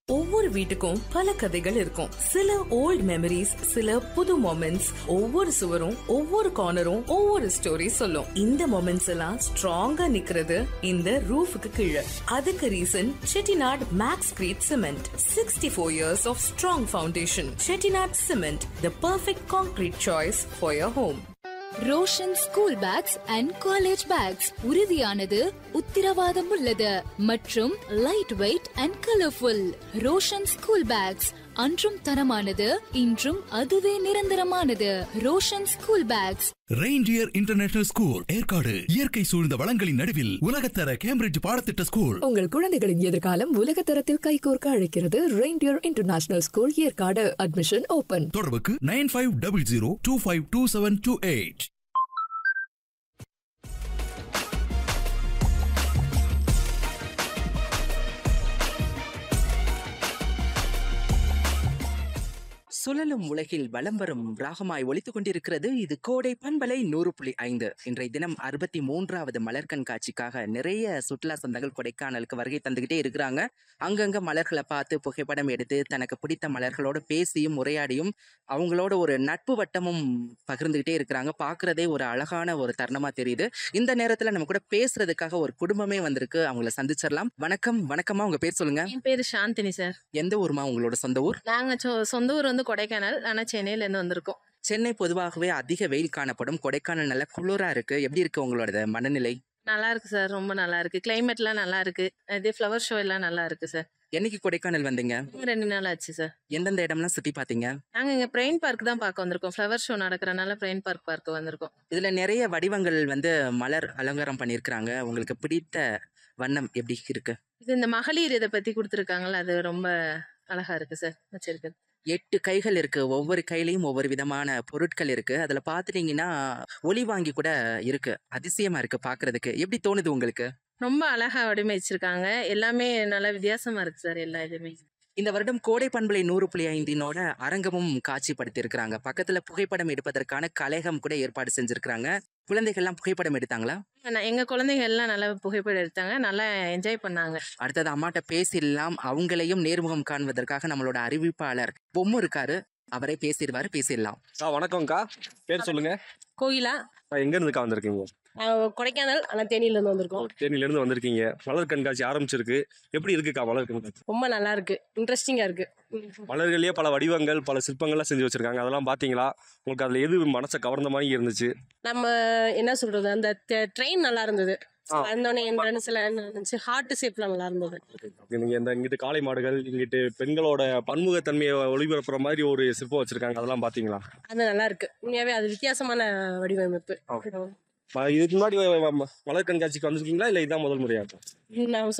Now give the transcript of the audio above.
ஒவ்வொரு வீட்டுக்கும் பல கதைகள் இருக்கும் சில ஓல்ட் மெமரிஸ் சில புது மொமெண்ட்ஸ் ஒவ்வொரு சுவரும் ஒவ்வொரு கார்னரும் ஒவ்வொரு ஸ்டோரி சொல்லும் இந்த மொமெண்ட்ஸ் எல்லாம் ஸ்ட்ராங்கா நிக்கிறது இந்த ரூஃபுக்கு கீழே அதுக்கு reason Chettinad max crete cement sixty four years of strong foundation Chettinad cement the perfect concrete choice for your home Roshan school bags and college bags உறுதியானது உத்திரவாதம் உள்ளது மற்றும் light weight and colourful Roshan school bags அன்றும் தரமானது இன்றும் அதுவே நிரந்தரமானது Roshan school bags Reindeer international school Yercaud இயற்கை சூழ்ந்த வளங்களின் நடுவில் உலகத்தர கேம்பிரிட்ஜ் பாடத்திட்ட ஸ்கூல் உங்கள் குழந்தைகளின் எதிர்காலம் உலக தரத்தில் கைகோர்க்க அழைக்கிறது Reindeer international school Yercaud admission open தொடர்புக்கு nine five double zero two five two seven two eight சுழலும் உலகில் வலம் வரும் ராகமாய் ஒலித்துக் கொண்டிருக்கிறது இது கோடை பண்பலை நூறு புள்ளி ஐந்து இன்றைய தினம் அறுபத்தி மூன்றாவது மலர் கண்காட்சிக்காக நிறைய சுற்றுலா சொந்தங்கள் கொடைக்கானலுக்கு வருகை தந்துகிட்டே இருக்கிறாங்க அங்கங்க மலர்களை பார்த்து புகைப்படம் எடுத்து தனக்கு பிடித்த மலர்களோட பேசியும் உரையாடியும் அவங்களோட ஒரு நட்பு வட்டமும் பகிர்ந்துகிட்டே இருக்கிறாங்க பார்க்கறதே ஒரு அழகான ஒரு தருணமா தெரியுது இந்த நேரத்துல நம்ம கூட பேசுறதுக்காக ஒரு குடும்பமே வந்திருக்கு அவங்கள சந்திச்சிடலாம் வணக்கம் வணக்கமா உங்க பேர் சொல்லுங்க என் பேரு சாந்தினி சார் எந்த ஊருமா உங்களோட சொந்த ஊர் நாங்க சொ- சொந்த ஊர் வந்து கொடைக்கானல் ஆனா சென்னையில இருந்து வந்திருக்கோம் சென்னை பொதுவாகவே அதிக வெயில் காணப்படும் கொடைக்கானல் நல்ல குளிரா இருக்கு எப்படி இருக்கு உங்களோட மனநிலை நல்லா இருக்கு சார் ரொம்ப நல்லா இருக்கு கிளைமேட்லாம் நல்லா இருக்கு இதே ஃப்ளவர் ஷோ எல்லாம் நல்லா இருக்கு சார் என்னைக்கு கொடைக்கானல் வந்தீங்க ரெண்டு நாள் ஆச்சு சார் எந்தெந்த இடம்லாம் சுத்தி பாத்தீங்க நாங்க இங்க பிரெயின் பார்க் தான் பார்க்க வந்திருக்கோம் ஃப்ளவர் ஷோ நடக்கிறனால பிரெயின் பார்க் பார்க்க வந்திருக்கோம் இதுல நிறைய வடிவங்கள் வந்து மலர் அலங்காரம் பண்ணியிருக்கிறாங்க உங்களுக்கு பிடித்த வண்ணம் எப்படி இருக்கு இது இந்த மகளிர் இதை பத்தி கொடுத்துருக்காங்கல்ல அது ரொம்ப அழகா இருக்கு சார் வச்சிருக்கு எட்டு கைகள் இருக்கு ஒவ்வொரு கையிலயும் ஒவ்வொரு விதமான பொருட்கள் இருக்கு அதுல பாத்துட்டீங்கன்னா ஒளி வாங்கி கூட இருக்கு அதிசயமா இருக்கு பாக்குறதுக்கு எப்படி தோணுது உங்களுக்கு ரொம்ப அழகா வடிவமைச்சிருக்காங்க எல்லாமே நல்லா வித்தியாசமா இருக்கு சார் எல்லா இதுமே இந்த வருடம் கோடை பண்பலை நூறு புள்ளி ஐந்தினோட அரங்கமும் காட்சிப்படுத்தி இருக்கிறாங்க பக்கத்துல புகைப்படம் எடுப்பதற்கான கலையகம் கூட ஏற்பாடு செஞ்சிருக்கிறாங்க குழந்தைகள்லாம் புகைப்படம் எடுத்தாங்களா நான் எங்க குழந்தைங்க எல்லாம் நல்லா புகைப்படம் எடுத்தாங்க நல்லா என்ஜாய் பண்ணாங்க அடுத்தது அம்மாட்ட பேசிடலாம் அவங்களையும் நேர்முகம் காண்பதற்காக நம்மளோட அறிவிப்பாளர் பொம்மு இருக்காரு அவரே பேசிடுவாரு பேசிடலாம் ஆ வணக்கம்க்கா பேர் சொல்லுங்க கோயிலா ஆ, எங்க இருந்துக்கா வந்திருக்கீங்க நாங்கள் கொடைக்கானல் ஆனால் தேனியிலேருந்து வந்திருக்கோம் தேனியில இருந்து வந்திருக்கீங்க மலர் கண்காட்சி ஆரம்பிச்சிருக்கு எப்படி இருக்குக்கா மலர் கண்காட்சி ரொம்ப நல்லா இருக்கு இன்ட்ரெஸ்டிங்காக இருக்கு மலர்கள்லயே பல வடிவங்கள் பல சிற்பங்கள்லாம் செஞ்சு வச்சிருக்காங்க அதெல்லாம் பாத்தீங்களா உங்களுக்கு அதுல எது மனசை கவர்ந்த மாதிரி இருந்துச்சு நம்ம என்ன சொல்றது அந்த ட்ரெயின் நல்லா இருந்தது ஆ. வந்தோடனே என்ட்ரன்ஸ்ல இருந்துச்சு ஹார்ட் ஷேப்ல நல்லா இருந்தது நீங்க இந்த இங்கிட்டு காளை மாடுகள் இங்கிட்டு பெண்களோட பன்முகத்தன்மையை ஒளிபரப்புற மாதிரி ஒரு சிற்பம் வச்சிருக்காங்க அதெல்லாம் பாத்தீங்களா அது நல்லா இருக்கு உண்மையாவே அது வித்தியாசமான வடிவமைப்பு ம- இதுக்கு முன்னாடி ம- மலர் கண்காட்சிக்கு வந்திருக்கீங்களா இல்ல இதான் முதல் முறையா நான்